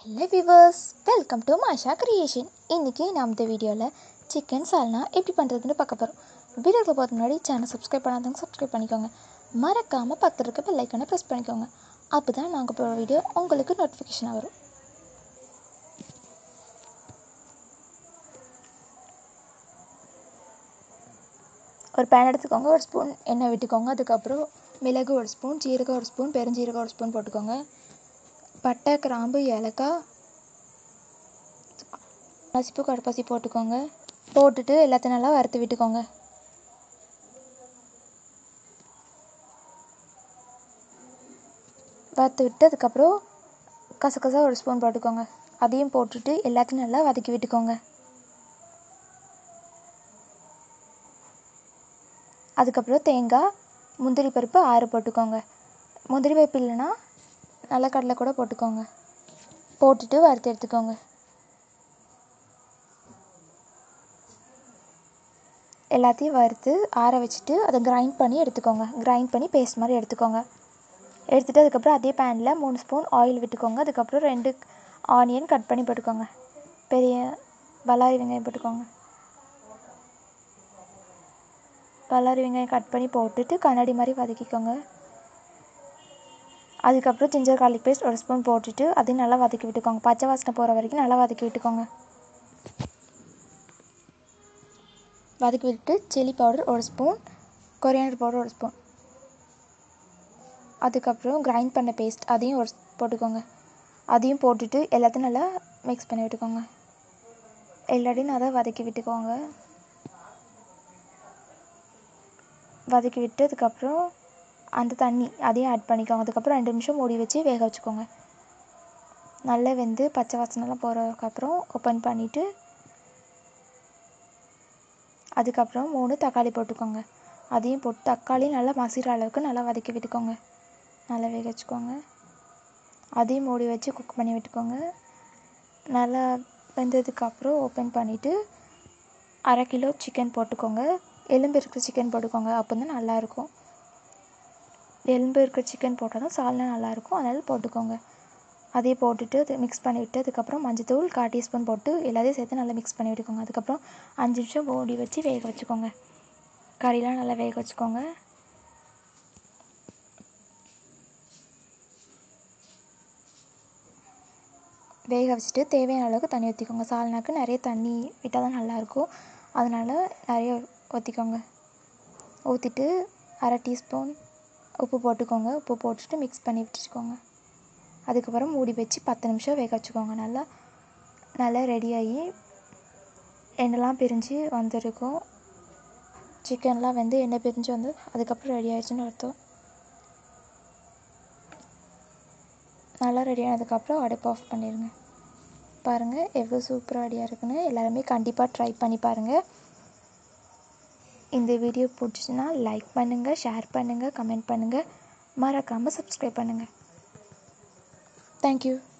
hello viewers welcome to Masha creation இன்றைக்கி நான் இந்த வீடியோவில் சிக்கன் சால்னா எப்படி பண்ணுறதுன்னு பார்க்க போகிறோம் வீடியோக்கு போகிறதுக்கு முன்னாடி சேனல் சப்ஸ்கிரைப் பண்ணாதவங்க சப்ஸ்கிரைப் பண்ணிக்கோங்க மறக்காமல் பக்கத்தில் இருக்க பெல் ஐக்கனை ப்ரெஸ் பண்ணிக்கோங்க அப்போ தான் நாங்கள் போகிற வீடியோ உங்களுக்கு நோட்டிஃபிகேஷனாக வரும் ஒரு பேன் எடுத்துக்கோங்க ஒரு ஸ்பூன் எண்ணெய் விட்டுக்கோங்க அதுக்கப்புறம் மிளகு ஒரு ஸ்பூன் ஜீரகம் ஒரு ஸ்பூன் பெருஞ்சீரகம் ஒரு ஸ்பூன் போட்டுக்கோங்க பட்டை கிராம்பு ஏலக்காய் பசிப்பு கடப்பாசி போட்டுக்கோங்க போட்டுட்டு எல்லாத்தையும் நல்லா வறுத்து விட்டுக்கோங்க வறுத்து விட்டு அதுக்கப்புறம் கசகசா ஒரு ஸ்பூன் போட்டுக்கோங்க அதையும் போட்டுட்டு எல்லாத்தையும் நல்லா வதக்கி விட்டுக்கோங்க அதுக்கப்புறம் தேங்காய் முந்திரி பருப்பு ஆறு போட்டுக்கோங்க முந்திரி பருப்பு இல்லைன்னா நிலக்கடலை கூட போட்டுக்கோங்க போட்டுட்டு வறுத்து எடுத்துக்கோங்க எல்லாத்தையும் வறுத்து ஆற வச்சுட்டு அதை கிரைண்ட் பண்ணி எடுத்துக்கோங்க கிரைண்ட் பண்ணி பேஸ்ட் மாதிரி எடுத்துக்கோங்க எடுத்துகிட்டு அதுக்கப்புறம் அதே பேனில் மூணு ஸ்பூன் ஆயில் விட்டுக்கோங்க அதுக்கப்புறம் ரெண்டு ஆனியன் கட் பண்ணி போட்டுக்கோங்க பெரிய பல்லாரி வெங்காயம் போட்டுக்கோங்க பல்லாரி வெங்காயம் கட் பண்ணி போட்டுட்டு கண்ணாடி மாதிரி வதக்கிக்கோங்க அதுக்கப்புறம் ஜிஞ்சர் கார்லிக் பேஸ்ட் ஒரு ஸ்பூன் போட்டுட்டு அதையும் நல்லா வதக்கி விட்டுக்கோங்க பச்சை வாசனை போகிற வரைக்கும் நல்லா வதக்கி விட்டுக்கோங்க வதக்கி விட்டுட்டு சில்லி பவுடர் ஒரு ஸ்பூன் கொரியாண்டர் பவுடர் ஒரு ஸ்பூன் அதுக்கப்புறம் கிரைண்ட் பண்ண பேஸ்ட் அதையும் ஒரு போட்டுக்கோங்க அதையும் போட்டுட்டு எல்லாத்தையும் நல்லா மிக்ஸ் பண்ணி விட்டுக்கோங்க எல்லாத்தையும் நல்லா வதக்கி விட்டுக்கோங்க வதக்கி விட்டு அதுக்கப்புறம் அந்த தண்ணி அதையும் ஆட் பண்ணிக்கோங்க அதுக்கப்புறம் ரெண்டு நிமிஷம் மூடி வச்சு வேக வச்சுக்கோங்க நல்லா வெந்து பச்சை வாசனைலாம் போகிறதுக்கப்புறம் ஓப்பன் பண்ணிவிட்டு அதுக்கப்புறம் மூணு தக்காளி போட்டுக்கோங்க அதையும் போட்டு தக்காளி நல்லா மசிற அளவுக்கு நல்லா வதக்கி விட்டுக்கோங்க நல்லா வேக வச்சுக்கோங்க அதையும் மூடி வச்சு குக் பண்ணி விட்டுக்கோங்க நல்லா வெந்ததுக்கப்புறம் ஓப்பன் பண்ணிவிட்டு அரை கிலோ சிக்கன் போட்டுக்கோங்க எலும்பு இருக்கிற சிக்கன் போட்டுக்கோங்க அப்போ தான் நல்லாயிருக்கும் எலும்பு இருக்கிற சிக்கன் போட்டால் தான் சால்னா நல்லாயிருக்கும் அதனால் போட்டுக்கோங்க அதையும் போட்டுட்டு அதை மிக்ஸ் பண்ணி விட்டு அதுக்கப்புறம் மஞ்சத்தூள் கால் டீஸ்பூன் போட்டு எல்லாத்தையும் சேர்த்து நல்லா மிக்ஸ் பண்ணி விட்டுக்கோங்க அதுக்கப்புறம் அஞ்சு நிமிஷம் மூடி வச்சு வேக வச்சுக்கோங்க கறிலாம் நல்லா வேக வச்சுக்கோங்க வேக வச்சுட்டு தேவையான அளவுக்கு தண்ணி ஊற்றிக்கோங்க சால்னாக்கு நிறைய தண்ணி விட்டால் தான் நல்லாயிருக்கும் அதனால் நிறைய ஊற்றிக்கோங்க ஊற்றிட்டு அரை டீஸ்பூன் உப்பு போட்டுக்கோங்க உப்பு போட்டுட்டு மிக்ஸ் பண்ணி வச்சுக்கோங்க அதுக்கப்புறம் மூடி வச்சு பத்து நிமிஷம் வேக வச்சுக்கோங்க நல்லா நல்லா ரெடியாகி எண்ணெய்லாம் பிரிஞ்சு வந்திருக்கும் சிக்கன்லாம் வந்து எண்ணெய் பிரிஞ்சு வந்து அதுக்கப்புறம் ரெடி ஆயிடுச்சுன்னு அர்த்தம் நல்லா ரெடி ஆனதுக்கப்புறம் அடுப்பு ஆஃப் பண்ணிடுங்க பாருங்கள் எவ்வளோ சூப்பராக ரெடியாக இருக்குன்னு எல்லாருமே கண்டிப்பாக ட்ரை பண்ணி பாருங்கள் இந்த வீடியோ பிடிச்சிச்சின்னா லைக் பண்ணுங்கள் ஷேர் பண்ணுங்கள் கமெண்ட் பண்ணுங்கள் மறக்காமல் சப்ஸ்கிரைப் பண்ணுங்கள் தேங்க்யூ